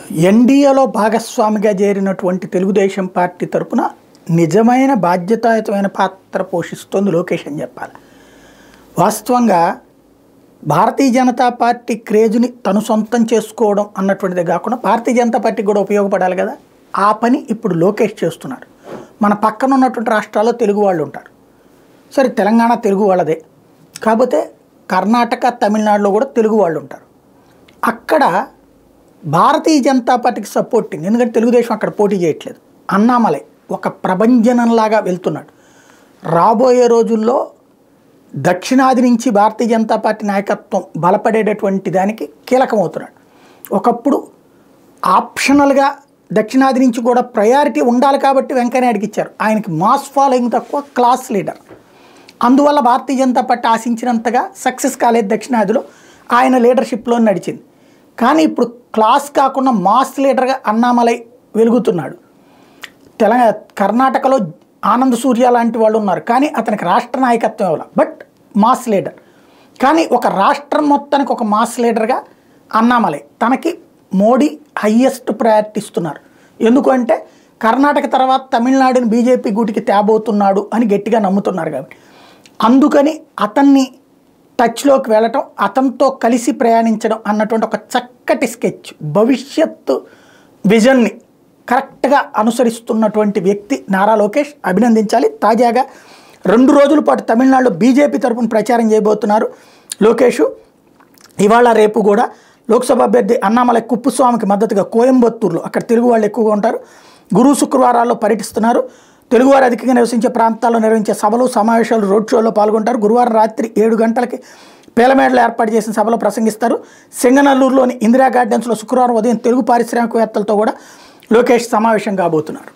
ఎన్డీఏలో భాగస్వామిగా చేరినటువంటి తెలుగుదేశం పార్టీ తరపున నిజమైన బాధ్యతాయుతమైన పాత్ర పోషిస్తోంది లోకేష్ అని చెప్పాలి వాస్తవంగా భారతీయ జనతా పార్టీ క్రేజ్ని తను సొంతం చేసుకోవడం అన్నటువంటిదే కాకుండా భారతీయ జనతా పార్టీకి కూడా ఉపయోగపడాలి కదా ఆ పని ఇప్పుడు లోకేష్ చేస్తున్నారు మన పక్కన ఉన్నటువంటి రాష్ట్రాల్లో తెలుగు వాళ్ళు ఉంటారు సరే తెలంగాణ తెలుగు వాళ్ళదే కాకపోతే కర్ణాటక తమిళనాడులో కూడా తెలుగు వాళ్ళు ఉంటారు అక్కడ భారతీయ జనతా పార్టీకి సపోర్టింగ్ ఎందుకంటే తెలుగుదేశం అక్కడ పోటీ చేయట్లేదు అన్నామలై ఒక ప్రభంజనంలాగా వెళ్తున్నాడు రాబోయే రోజుల్లో దక్షిణాది నుంచి భారతీయ జనతా పార్టీ నాయకత్వం బలపడేటటువంటి దానికి కీలకమవుతున్నాడు ఒకప్పుడు ఆప్షనల్గా దక్షిణాది నుంచి కూడా ప్రయారిటీ ఉండాలి కాబట్టి వెంకయ్యనాయుడికి ఇచ్చారు ఆయనకి మాస్ ఫాలోయింగ్ తక్కువ క్లాస్ లీడర్ అందువల్ల భారతీయ జనతా పార్టీ ఆశించినంతగా సక్సెస్ కాలేదు దక్షిణాదిలో ఆయన లీడర్షిప్లో నడిచింది కానీ ఇప్పుడు క్లాస్ కాకుండా మాస్ లీడర్గా అన్నామలై వెలుగుతున్నాడు తెలంగాణ కర్ణాటకలో ఆనంద్ సూర్య లాంటి వాళ్ళు ఉన్నారు కానీ అతనికి రాష్ట్ర నాయకత్వం ఇవ్వాలి బట్ మాస్ లీడర్ కానీ ఒక రాష్ట్రం మొత్తానికి ఒక మాస్ లీడర్గా అన్నామలై తనకి మోడీ హయ్యెస్ట్ ప్రయారిటీ ఇస్తున్నారు ఎందుకంటే కర్ణాటక తర్వాత తమిళనాడుని బీజేపీ గూటికి తేబోతున్నాడు అని గట్టిగా నమ్ముతున్నారు కాబట్టి అందుకని అతన్ని టచ్లోకి వెళ్ళటం అతనితో కలిసి ప్రయాణించడం అన్నటువంటి ఒక చక్కటి స్కెచ్ భవిష్యత్తు విజన్ని కరెక్ట్గా అనుసరిస్తున్నటువంటి వ్యక్తి నారా లోకేష్ అభినందించాలి తాజాగా రెండు రోజుల పాటు తమిళనాడులో బీజేపీ తరపున ప్రచారం చేయబోతున్నారు లోకేష్ ఇవాళ రేపు కూడా లోక్సభ అభ్యర్థి అన్నామలై కుప్పుస్వామికి మద్దతుగా కోయంబత్తూరులో అక్కడ తెలుగు వాళ్ళు ఎక్కువగా ఉంటారు గురు శుక్రవారాల్లో పర్యటిస్తున్నారు తెలుగువారు అధికంగా నివసించే ప్రాంతాల్లో నిర్వహించే సభలు సమావేశాలు రోడ్ షోలో పాల్గొంటారు గురువారం రాత్రి ఏడు గంటలకి పేలమేడలో ఏర్పాటు చేసిన సభలో ప్రసంగిస్తారు సింగనల్లూరులోని ఇందిరా గార్డెన్స్లో శుక్రవారం ఉదయం తెలుగు పారిశ్రామికవేత్తలతో కూడా లోకేష్ సమావేశం కాబోతున్నారు